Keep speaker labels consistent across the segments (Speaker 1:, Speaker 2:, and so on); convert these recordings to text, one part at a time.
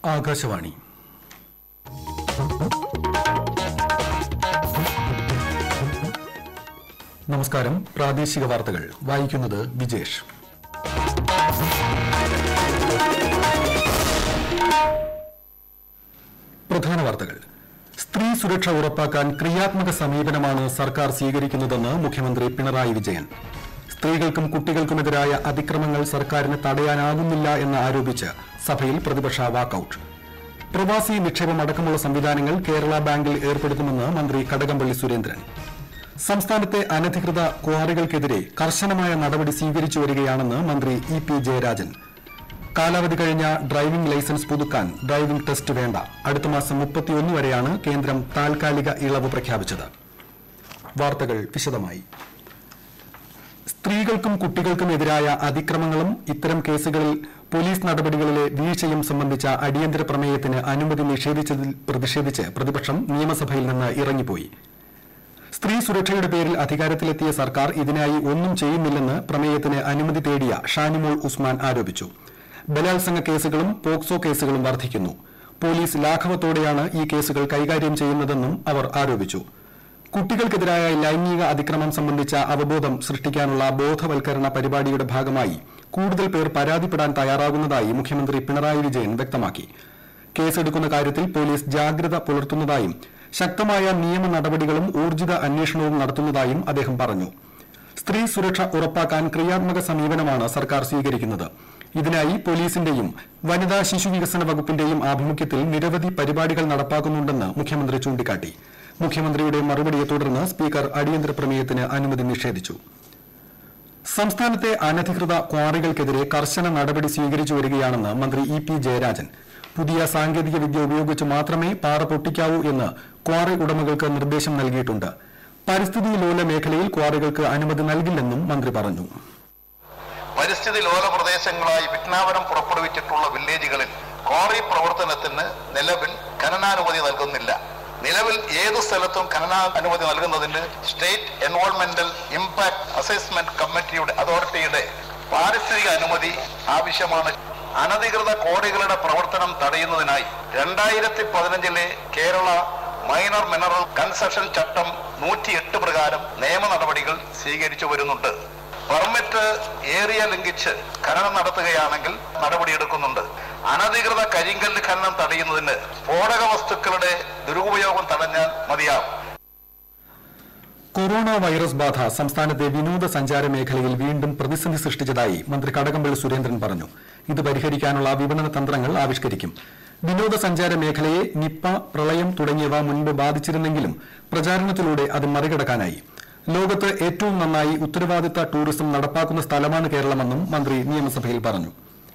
Speaker 1: ആകാശവാണി നമസ്കാരം പ്രാദേശിക വാർത്തകൾ വായിക്കുന്നത് വിജേഷ് പ്രധാന വാർത്തകൾ സ്ത്രീ സുരക്ഷ ഉറപ്പാക്കാൻ ക്രിയാത്മക സമീപനമാണ് സർക്കാർ സ്വീകരിക്കുന്നതെന്ന് മുഖ്യമന്ത്രി പിണറായി വിജയൻ സ്ത്രീകൾക്കും കുട്ടികൾക്കുമെതിരായ അതിക്രമങ്ങൾ സർക്കാരിന് തടയാനാകുന്നില്ല എന്ന് ആരോപിച്ച് സഭയിൽ പ്രതിപക്ഷ വാക്കൌട്ട് പ്രവാസി നിക്ഷേപം അടക്കമുള്ള സംവിധാനങ്ങൾ കേരള ബാങ്കിൽ ഏർപ്പെടുത്തുമെന്ന് മന്ത്രി കടകംപള്ളി സുരേന്ദ്രൻ സംസ്ഥാനത്തെ അനധികൃത ക്വാറികൾക്കെതിരെ കർശനമായ നടപടി സ്വീകരിച്ചു വരികയാണെന്ന് മന്ത്രി ഇ പി ജയരാജൻ കാലാവധി കഴിഞ്ഞ ഡ്രൈവിംഗ് ലൈസൻസ് പുതുക്കാൻ ഡ്രൈവിംഗ് ടെസ്റ്റ് വേണ്ട അടുത്ത മാസം മുപ്പത്തിയൊന്ന് വരെയാണ് കേന്ദ്രം താൽക്കാലിക ഇളവ് പ്രഖ്യാപിച്ചത് വാർത്തകൾ വിശദമായി സ്ത്രീകൾക്കും കുട്ടികൾക്കും എതിരായ അതിക്രമങ്ങളും ഇത്തരം കേസുകളിൽ പോലീസ് നടപടികളിലെ വീഴ്ചയും സംബന്ധിച്ച അടിയന്തര പ്രമേയത്തിന് അനുമതി നിഷേധിച്ചതിൽ പ്രതിഷേധിച്ച് പ്രതിപക്ഷം നിയമസഭയിൽ നിന്ന് ഇറങ്ങിപ്പോയി സ്ത്രീ സുരക്ഷയുടെ പേരിൽ അധികാരത്തിലെത്തിയ സർക്കാർ ഇതിനായി ഒന്നും ചെയ്യുന്നില്ലെന്ന് പ്രമേയത്തിന് അനുമതി തേടിയ ഷാനിമോൾ ഉസ്മാൻ ആരോപിച്ചു ബലാത്സംഗ കേസുകളും പോക്സോ കേസുകളും വർദ്ധിക്കുന്നു പോലീസ് ലാഘവത്തോടെയാണ് ഈ കേസുകൾ കൈകാര്യം ചെയ്യുന്നതെന്നും അവർ ആരോപിച്ചു കുട്ടികൾക്കെതിരായ ലൈംഗിക അതിക്രമം സംബന്ധിച്ച അവബോധം സൃഷ്ടിക്കാനുള്ള ബോധവൽക്കരണ പരിപാടിയുടെ ഭാഗമായി കൂടുതൽ പേർ പരാതിപ്പെടാൻ തയ്യാറാകുന്നതായി മുഖ്യമന്ത്രി പിണറായി വിജയൻ വ്യക്തമാക്കി കേസെടുക്കുന്ന കാര്യത്തിൽ പോലീസ് ജാഗ്രത പുലർത്തുന്നതായും ശക്തമായ നിയമ നടപടികളും ഊർജിത അന്വേഷണവും നടത്തുന്നതായും അദ്ദേഹം പറഞ്ഞു സ്ത്രീ സുരക്ഷ ഉറപ്പാക്കാൻ ക്രിയാത്മക സമീപനമാണ് സർക്കാർ സ്വീകരിക്കുന്നത് ഇതിനായി പോലീസിന്റെയും വനിതാ ശിശു വികസന വകുപ്പിന്റെയും ആഭിമുഖ്യത്തിൽ നിരവധി പരിപാടികൾ നടപ്പാക്കുന്നുണ്ടെന്ന് മുഖ്യമന്ത്രി ചൂണ്ടിക്കാട്ടി മുഖ്യമന്ത്രിയുടെ മറുപടിയെ തുടർന്ന് സ്പീക്കർ അടിയന്തര പ്രമേയത്തിന് അനുമതി നിഷേധിച്ചു സംസ്ഥാനത്തെ അനധികൃത ക്വാറികൾക്കെതിരെ കർശന നടപടി സ്വീകരിച്ചു വരികയാണെന്ന് മന്ത്രി ഇ പി ജയരാജൻ പുതിയ സാങ്കേതിക വിദ്യ ഉപയോഗിച്ച് മാത്രമേ പാറ പൊട്ടിക്കാവൂ എന്ന് ക്വാറി ഉടമകൾക്ക് നിർദ്ദേശം നൽകിയിട്ടുണ്ട് പരിസ്ഥിതി ലോല മേഖലയിൽ ക്വാറികൾക്ക് അനുമതി നൽകില്ലെന്നും മന്ത്രി പറഞ്ഞു
Speaker 2: പരിസ്ഥിതി ലോല പ്രദേശങ്ങളായി വിജ്ഞാപനം പുറപ്പെടുവിച്ചിട്ടുള്ള വില്ലേജുകളിൽ ക്വാറി പ്രവർത്തനത്തിന് നിലവിൽ ഖനനാനുമതി നൽകുന്നില്ല നിലവിൽ ഏത് സ്ഥലത്തും ഖനനാനുമതി നൽകുന്നതിന് സ്റ്റേറ്റ് എൻവോൾമെന്റൽ ഇമ്പാക്ട് അസസ്മെന്റ് കമ്മിറ്റിയുടെ അതോറിറ്റിയുടെ പാരിസ്ഥിതിക അനുമതി ആവശ്യമാണ് അനധികൃത ക്വാറികളുടെ പ്രവർത്തനം തടയുന്നതിനായി രണ്ടായിരത്തി പതിനഞ്ചിലെ കേരള മൈനർ മിനറൽ കൺസഷൻ ചട്ടം നൂറ്റിയെട്ട് പ്രകാരം നിയമ നടപടികൾ സ്വീകരിച്ചു വരുന്നുണ്ട് പെർമിറ്റ് ഏരിയ ലംഘിച്ച് ഖനനം നടത്തുകയാണെങ്കിൽ നടപടിയെടുക്കുന്നുണ്ട് അനധികൃത കരിങ്കല്ല് ഖനനം തടയുന്നതിന് സ്ഫോടക വസ്തുക്കളുടെ ദുരുപയോഗം തടഞ്ഞാൽ മതിയാവും
Speaker 1: കൊറോണ വൈറസ് ബാധ സംസ്ഥാനത്തെ വിനോദസഞ്ചാര മേഖലയിൽ വീണ്ടും പ്രതിസന്ധി സൃഷ്ടിച്ചതായി മന്ത്രി കടകംപള്ളി സുരേന്ദ്രൻ പറഞ്ഞു ഇത് പരിഹരിക്കാനുള്ള വിപണന തന്ത്രങ്ങൾ ആവിഷ്കരിക്കും വിനോദസഞ്ചാര മേഖലയെ നിപ്പ പ്രളയം തുടങ്ങിയവ മുൻപ് ബാധിച്ചിരുന്നെങ്കിലും പ്രചാരണത്തിലൂടെ അത് മറികടക്കാനായി ലോകത്ത് ഏറ്റവും നന്നായി ഉത്തരവാദിത്ത ടൂറിസം നടപ്പാക്കുന്ന സ്ഥലമാണ് കേരളമെന്നും മന്ത്രി നിയമസഭയിൽ പറഞ്ഞു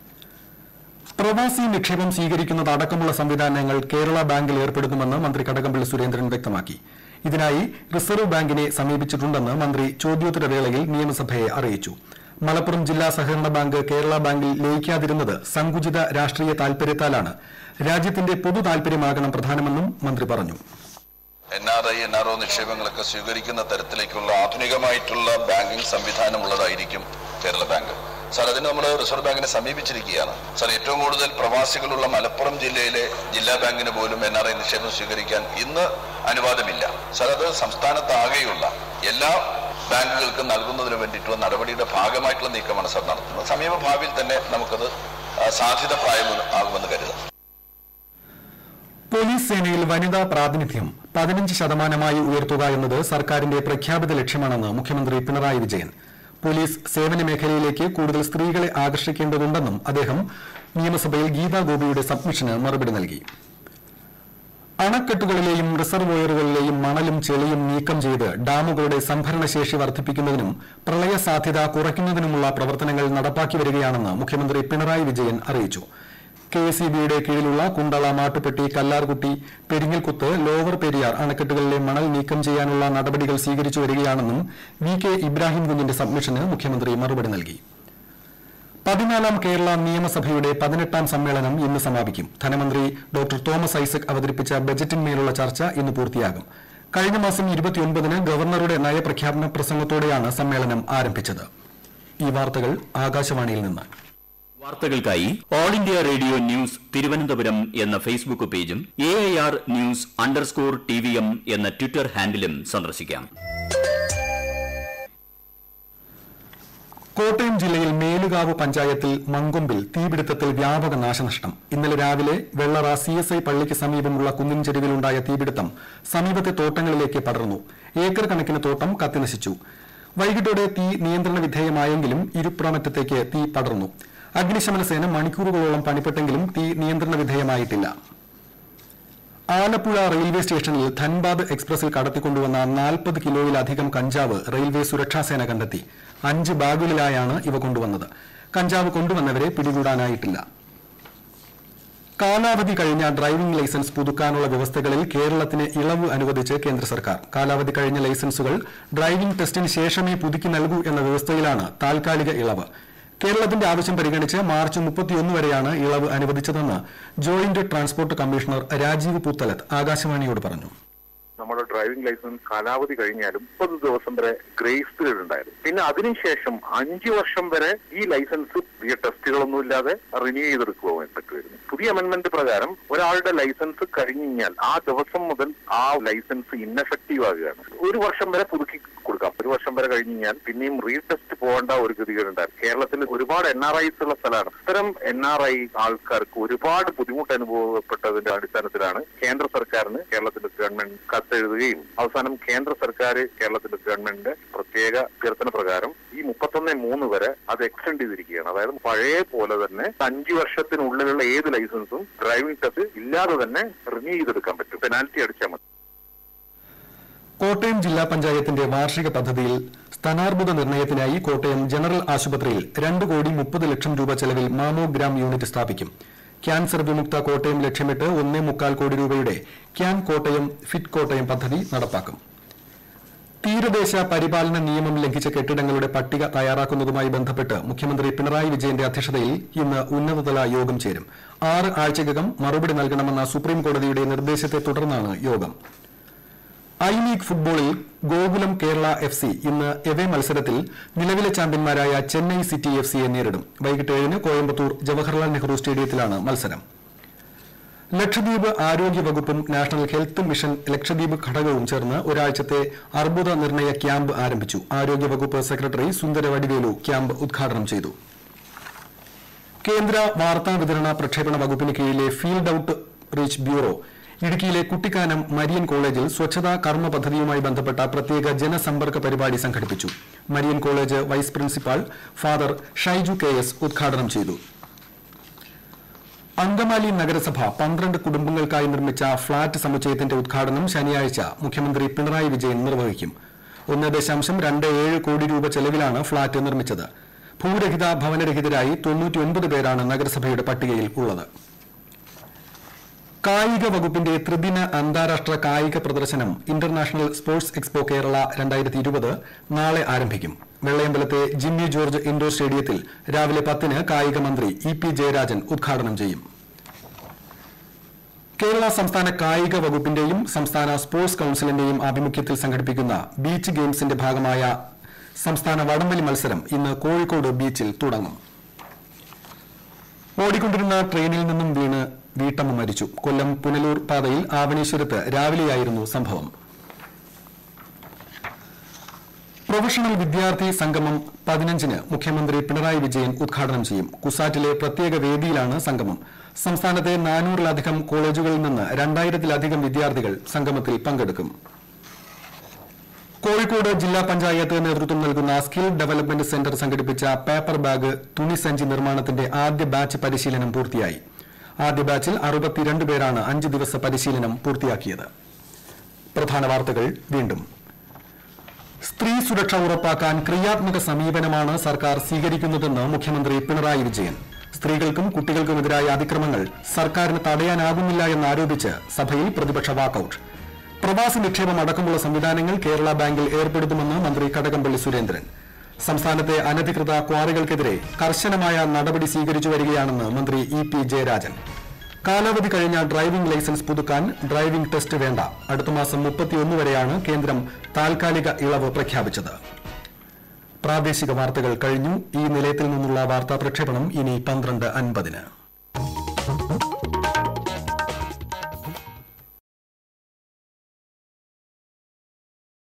Speaker 1: പ്രവാസി നിക്ഷേപം സ്വീകരിക്കുന്നത് അടക്കമുള്ള സംവിധാനങ്ങൾ കേരള ബാങ്കിൽ ഏർപ്പെടുത്തുമെന്ന് മന്ത്രി കടകംപള്ളി സുരേന്ദ്രൻ വ്യക്തമാക്കി ഇതിനായി റിസർവ് ബാങ്കിനെ സമീപിച്ചിട്ടുണ്ടെന്ന് മന്ത്രി ചോദ്യോത്തരവേളയിൽ നിയമസഭയെ അറിയിച്ചു മലപ്പുറം ജില്ലാ സഹകരണ ബാങ്ക് കേരള ബാങ്കിൽ ലയിക്കാതിരുന്നത് സങ്കുചിത രാഷ്ട്രീയ താൽപര്യത്താലാണ് രാജ്യത്തിന്റെ പൊതു താൽപര്യമാകണം പ്രധാനമെന്നും മന്ത്രി പറഞ്ഞു
Speaker 3: N R I N R O നിക്ഷേപങ്ങളൊക്കെ സ്വീകരിക്കുന്ന തരത്തിലേക്കുള്ള ആധുനികമായിട്ടുള്ള ബാങ്കിംഗ് സംവിധാനം ഉള്ളതായിരിക്കും കേരള ബാങ്ക് സാർ അതിന് നമ്മൾ റിസർവ് ബാങ്കിനെ സമീപിച്ചിരിക്കുകയാണ് സാർ ഏറ്റവും കൂടുതൽ പ്രവാസികളുള്ള മലപ്പുറം ജില്ലയിലെ ജില്ലാ ബാങ്കിന് പോലും എൻ ആർ ഐ നിക്ഷേപം സ്വീകരിക്കാൻ ഇന്ന് അനുവാദമില്ല സാർ അത് സംസ്ഥാനത്താകെയുള്ള എല്ലാ ബാങ്കുകൾക്കും നൽകുന്നതിന് വേണ്ടിയിട്ടുള്ള നടപടിയുടെ ഭാഗമായിട്ടുള്ള നീക്കമാണ് സാർ നടത്തുന്നത് സമീപ ഭാവിയിൽ തന്നെ നമുക്കത് ആ, സാധ്യത പ്രായം ആകുമെന്ന് കരുതാം
Speaker 1: പോലീസ് സേനയിൽ വനിതാ പ്രാതിനിധ്യം പതിനഞ്ച് ശതമാനമായി ഉയർത്തുക എന്നത് സർക്കാരിന്റെ പ്രഖ്യാപിത ലക്ഷ്യമാണെന്ന് മുഖ്യമന്ത്രി പിണറായി വിജയൻ പോലീസ് സേവന മേഖലയിലേക്ക് കൂടുതൽ സ്ത്രീകളെ ആകർഷിക്കേണ്ടതുണ്ടെന്നും അദ്ദേഹം നിയമസഭയിൽ ഗീതാ ഗോപിയുടെ സബ്മിഷന് മറുപടി നൽകി അണക്കെട്ടുകളിലെയും റിസർവോയറുകളിലെയും മണലും ചെളിയും നീക്കം ചെയ്ത് ഡാമുകളുടെ സംഭരണശേഷി വർദ്ധിപ്പിക്കുന്നതിനും പ്രളയ സാധ്യത കുറയ്ക്കുന്നതിനുമുള്ള പ്രവർത്തനങ്ങൾ നടപ്പാക്കി വരികയാണെന്ന് മുഖ്യമന്ത്രി പിണറായി വിജയൻ അറിയിച്ചു കെ എസ് ഇ ബിയുടെ കീഴിലുള്ള കുണ്ടള മാട്ടുപ്പെട്ടി കല്ലാർകുട്ടി പെരിങ്ങൽകുത്ത് ലോവർ പെരിയാർ അണക്കെട്ടുകളിലെ മണൽ നീക്കം ചെയ്യാനുള്ള നടപടികൾ സ്വീകരിച്ചു വരികയാണെന്നും വി കെ ഇബ്രാഹിം കുഞ്ഞിന്റെ സബ്മിഷന് മുഖ്യമന്ത്രി മറുപടി നൽകി പതിനാലാം കേരള നിയമസഭയുടെ പതിനെട്ടാം സമ്മേളനം ഇന്ന് സമാപിക്കും ധനമന്ത്രി ഡോക്ടർ തോമസ് ഐസക് അവതരിപ്പിച്ച ബജറ്റിന്മേലുള്ള ചർച്ച ഇന്ന് പൂർത്തിയാകും കഴിഞ്ഞ മാസം ഇരുപത്തിയൊൻപതിന് ഗവർണറുടെ നയപ്രഖ്യാപന പ്രസംഗത്തോടെയാണ് സമ്മേളനം ആരംഭിച്ചത് ഈ വാർത്തകൾ ആകാശവാണിയിൽ നിന്ന്
Speaker 4: വാർത്തകൾക്കായി All India Radio News Thiruvananthapuram എന്ന ഫേസ്ബുക്ക് പേജും A I R news underscore T V M എന്ന ട്വിറ്റർ ഹാൻഡിലും സന്ദർശിക്കാം
Speaker 1: കോട്ടയം ജില്ലയിൽ മേലുകാവ് പഞ്ചായത്തിൽ മങ്കൊമ്പിൽ തീപിടുത്തത്തിൽ വ്യാപക നാശനഷ്ടം ഇന്നലെ രാവിലെ വെള്ളറ സി എസ് ഐ പള്ളിക്ക് സമീപമുള്ള കുന്നിൻ ചെരുവിലുണ്ടായ തീപിടുത്തം സമീപത്തെ തോട്ടങ്ങളിലേക്ക് പടർന്നു ഏക്കർ കണക്കിന് തോട്ടം കത്തിനശിച്ചു വൈകിട്ടോടെ തീ നിയന്ത്രണ വിധേയമായെങ്കിലും ഇരുപ്പുറമറ്റത്തേക്ക് തീ പടർന്നു അഗ്നിശമന സേന മണിക്കൂറുകളോളം പണിപ്പെട്ടെങ്കിലും തീ നിയന്ത്രണ വിധേയമായിട്ടില്ല ആലപ്പുഴ റെയിൽവേ സ്റ്റേഷനിൽ ധൻബാദ് എക്സ്പ്രസിൽ കടത്തിക്കൊണ്ടുവന്ന നാൽപ്പത് കിലോയിലധികം കഞ്ചാവ് റെയിൽവേ സുരക്ഷാസേന കണ്ടെത്തി അഞ്ച് ബാഗുകളിലായാണ് ഇവ കൊണ്ടുവന്നത് കഞ്ചാവ് കൊണ്ടുവന്നവരെ പിടികൂടാനായിട്ടില്ല കാലാവധി കഴിഞ്ഞ ഡ്രൈവിംഗ് ലൈസൻസ് പുതുക്കാനുള്ള വ്യവസ്ഥകളിൽ കേരളത്തിന് ഇളവ് അനുവദിച്ച് കേന്ദ്ര സർക്കാർ കാലാവധി കഴിഞ്ഞ ലൈസൻസുകൾ ഡ്രൈവിംഗ് ടെസ്റ്റിന് ശേഷമേ പുതുക്കി നൽകൂ എന്ന വ്യവസ്ഥയിലാണ് താൽക്കാലിക ഇളവ് കേരളത്തിന്റെ ആവശ്യം പരിഗണിച്ച് മാർച്ച് മുപ്പത്തിയൊന്ന് വരെയാണ് ഇളവ് അനുവദിച്ചതെന്ന് joint transport commissioner Rajeev Puthalath ആകാശവാണിയോട് പറഞ്ഞു
Speaker 5: നമ്മുടെ ഡ്രൈവിംഗ് ലൈസൻസ് കാലാവധി കഴിഞ്ഞാലും മുപ്പത് ദിവസം വരെ ഗ്രേസ് പീരീഡ് ഉണ്ടായിരുന്നു പിന്നെ അതിനുശേഷം അഞ്ചു വർഷം വരെ ഈ ലൈസൻസ് പുതിയ ടെസ്റ്റുകളൊന്നും ഇല്ലാതെ റിന്യൂ ചെയ്തെടുക്കുവാൻ പറ്റുമായിരുന്നു പുതിയ അമെന്റ്മെന്റ് പ്രകാരം ഒരാളുടെ ലൈസൻസ് കഴിഞ്ഞു കഴിഞ്ഞാൽ ആ ദിവസം മുതൽ ആ ലൈസൻസ് ഇൻഎഫക്റ്റീവ് ആകുകയാണ് ഒരു വർഷം വരെ പുതുക്കി കൊടുക്കാം ഒരു വർഷം വരെ കഴിഞ്ഞു കഴിഞ്ഞാൽ പിന്നെയും റീടെസ്റ്റ് പോകേണ്ട ഒരു ഗതികേടുണ്ടായിരുന്നു കേരളത്തിൽ ഒരുപാട് എൻ ആർ ഐസ് ഉള്ള സ്ഥലമാണ് ഇത്തരം എൻ ആർ ഐ ആൾക്കാർക്ക് ഒരുപാട് ബുദ്ധിമുട്ട് അനുഭവപ്പെട്ടതിന്റെ അടിസ്ഥാനത്തിലാണ് കേന്ദ്ര സർക്കാരിന് കേരളത്തിന്റെ ഗവൺമെന്റ് കത്തെഴുതുകയും അവസാനം കേന്ദ്ര സർക്കാർ കേരളത്തിന്റെ ഗവൺമെന്റിന്റെ പ്രത്യേക അഭ്യർത്ഥന പ്രകാരം ഈ മുപ്പത്തൊന്ന് മൂന്ന് വരെ അത് എക്സ്റ്റെൻഡ് ചെയ്തിരിക്കുകയാണ് അതായത് പഴയ പോലെ തന്നെ അഞ്ചു വർഷത്തിനുള്ളിലുള്ള ഏത് ലൈസൻസും ഡ്രൈവിംഗ് ടെസ്റ്റ് ഇല്ലാതെ തന്നെ റിന്യൂ ചെയ്തെടുക്കാൻ പറ്റും പെനാൽറ്റി അടിച്ചാൽ മതി
Speaker 1: കോട്ടയം ജില്ലാ പഞ്ചായത്തിന്റെ വാർഷിക പദ്ധതിയിൽ സ്ഥാനാർബുദ നിർണയത്തിനായി കോട്ടയം ജനറൽ ആശുപത്രിയിൽ രണ്ട് കോടി മുപ്പത് ലക്ഷം രൂപ ചെലവിൽ മാമോഗ്രാം യൂണിറ്റ് സ്ഥാപിക്കും ക്യാൻസർ വിമുക്ത കോട്ടയം ലക്ഷ്യമിട്ട് ഒന്നേ മുക്കാൽ കോടി രൂപയുടെ ക്യാൻ കോട്ടയം ഫിറ്റ് കോട്ടയം പദ്ധതി നടപ്പാക്കും തീരദേശ പരിപാലന നിയമം ലംഘിച്ച കെട്ടിടങ്ങളുടെ പട്ടിക തയ്യാറാക്കുന്നതുമായി ബന്ധപ്പെട്ട് മുഖ്യമന്ത്രി പിണറായി വിജയന്റെ അധ്യക്ഷതയിൽ ഇന്ന് ഉന്നതതല യോഗം ചേരും ആറ് ആഴ്ചയ്ക്കകം മറുപടി നൽകണമെന്ന സുപ്രീം കോടതിയുടെ നിർദ്ദേശത്തെ തുടർന്നാണ് യോഗം ഐ ലീഗ് ഫുട്ബോളിൽ ഗോകുലം കേരള എഫ് സി ഇന്ന് എവേ മത്സരത്തിൽ നിലവിലെ ചാമ്പ്യന്മാരായ ചെന്നൈ സിറ്റി എഫ് സിയെ നേരിടും വൈകിട്ട് ഏഴിന് കോയമ്പത്തൂർ ജവഹർലാൽ നെഹ്റു സ്റ്റേഡിയത്തിലാണ് മത്സരം ലക്ഷദ്വീപ് ആരോഗ്യ വകുപ്പും നാഷണൽ ഹെൽത്ത് മിഷൻ ലക്ഷദ്വീപ് ഘടകവും ചേർന്ന് ഒരാഴ്ചത്തെ അർബുദ നിർണയ ക്യാമ്പ് ആരംഭിച്ചു ആരോഗ്യ വകുപ്പ് സെക്രട്ടറി സുന്ദര വടിവേലു ക്യാമ്പ് ഉദ്ഘാടനം ചെയ്തു കേന്ദ്ര വാർത്താ വിതരണ പ്രക്ഷേപണ വകുപ്പിന് കീഴിലെ ഫീൽഡ് ഔട്ട് റീച്ച് ബ്യൂറോ ഇടുക്കിയിലെ കുട്ടിക്കാനം മരിയൻ കോളേജിൽ സ്വച്ഛതാ കർമ്മ പദ്ധതിയുമായി ബന്ധപ്പെട്ട പ്രത്യേക ജനസമ്പർക്ക പരിപാടി സംഘടിപ്പിച്ചു Marian college vice principal father Shaiju K S ഉദ്ഘാടനം ചെയ്തു അങ്കമാലി നഗരസഭ പന്ത്രണ്ട് കുടുംബങ്ങൾക്കായി നിർമ്മിച്ച ഫ്ളാറ്റ് സമുച്ചയത്തിന്റെ ഉദ്ഘാടനം ശനിയാഴ്ച മുഖ്യമന്ത്രി പിണറായി വിജയൻ നിർവഹിക്കും ഒന്ന് ദശാംശം രണ്ട് ഏഴ് കോടി രൂപ ചെലവിലാണ് ഫ്ളാറ്റ് നിർമ്മിച്ചത് ഭൂരഹിത ഭവനരഹിതരായി തൊണ്ണൂറ്റിയൊൻപത് പേരാണ് നഗരസഭയുടെ പട്ടികയിൽ ഉള്ളത് കായിക വകുപ്പിന്റെ ത്രിദിന അന്താരാഷ്ട്ര കായിക പ്രദർശനം ഇന്റർനാഷണൽ സ്പോർട്സ് എക്സ്പോ കേരള രണ്ടായിരത്തി ഇരുപത് നാളെ ആരംഭിക്കും വെള്ളയമ്പലത്തെ ജിമ്മി ജോർജ് ഇൻഡോർ സ്റ്റേഡിയത്തിൽ രാവിലെ പത്തിന് കായിക മന്ത്രി ഇ പി ജയരാജൻ ഉദ്ഘാടനം ചെയ്യും കേരള സംസ്ഥാന കായിക വകുപ്പിന്റെയും സംസ്ഥാന സ്പോർട്സ് കൌൺസിലിന്റെയും ആഭിമുഖ്യത്തിൽ സംഘടിപ്പിക്കുന്ന ബീച്ച് ഗെയിംസിന്റെ ഭാഗമായ സംസ്ഥാന വടംവലി മത്സരം ഇന്ന് കോഴിക്കോട് ബീച്ചിൽ തുടങ്ങും ഓടിക്കൊണ്ടിരുന്ന ട്രെയിനിൽ നിന്നും വീണ് വീട്ടമ്മ മരിച്ചു കൊല്ലം പുനലൂർ പാതയിൽ ആവണീശ്വരത്ത് രാവിലെയായിരുന്നു സംഭവം പ്രൊഫഷണൽ വിദ്യാർത്ഥി സംഗമം പതിനഞ്ചിന് മുഖ്യമന്ത്രി പിണറായി വിജയൻ ഉദ്ഘാടനം ചെയ്യും കുസാറ്റിലെ പ്രത്യേക വേദിയിലാണ് സംഗമം സംസ്ഥാനത്തെ നാനൂറിലധികം കോളേജുകളിൽ നിന്ന് രണ്ടായിരത്തിലധികം വിദ്യാർത്ഥികൾ സംഗമത്തിൽ പങ്കെടുക്കും കോഴിക്കോട് ജില്ലാ പഞ്ചായത്ത് നേതൃത്വം നൽകുന്ന സ്കിൽ ഡെവലപ്മെന്റ് സെന്റർ സംഘടിപ്പിച്ച പേപ്പർ ബാഗ് തുണിസഞ്ചി നിർമ്മാണത്തിന്റെ ആദ്യ ബാച്ച് പരിശീലനം പൂർത്തിയായി ആദ്യ ബാച്ചിൽ അറുപത്തിരണ്ട് പേരാണ് അഞ്ച് ദിവസ പരിശീലനം പൂർത്തിയാക്കിയത് പ്രധാന വാർത്തകൾ വീണ്ടും സ്ത്രീ സുരക്ഷ ഉറപ്പാക്കാൻ ക്രിയാത്മക സമീപനമാണ് സർക്കാർ സ്വീകരിക്കുന്നതെന്ന് മുഖ്യമന്ത്രി പിണറായി വിജയൻ സ്ത്രീകൾക്കും കുട്ടികൾക്കുമെതിരായ അതിക്രമങ്ങൾ സർക്കാരിന് തടയാനാകുന്നില്ല എന്നാരോപിച്ച് സഭയിൽ പ്രതിപക്ഷ വാക്കൌട്ട് പ്രവാസി നിക്ഷേപം അടക്കമുള്ള സംവിധാനങ്ങൾ കേരള ബാങ്കിൽ ഏർപ്പെടുത്തുമെന്ന് മന്ത്രി കടകംപള്ളി സുരേന്ദ്രൻ സംസ്ഥാനത്തെ അനധികൃത ക്വാറികൾക്കെതിരെ കർശനമായ നടപടി സ്വീകരിച്ചു വരികയാണെന്ന് മന്ത്രി ഇ പി ജയരാജൻ കാലാവധി കഴിഞ്ഞ ഡ്രൈവിംഗ് ലൈസൻസ് പുതുക്കാൻ ഡ്രൈവിംഗ് ടെസ്റ്റ് വേണ്ട അടുത്ത മാസം മുപ്പത്തിയൊന്ന് വരെയാണ് കേന്ദ്രം താൽക്കാലിക ഇളവ് പ്രഖ്യാപിച്ചത് പ്രാദേശിക വാർത്തകൾ കഴിഞ്ഞു ഈ നിലയത്തിൽ നിന്നുള്ള വാർത്താ പ്രക്ഷേപണം ഇനി പന്ത്രണ്ട് അൻപതിന്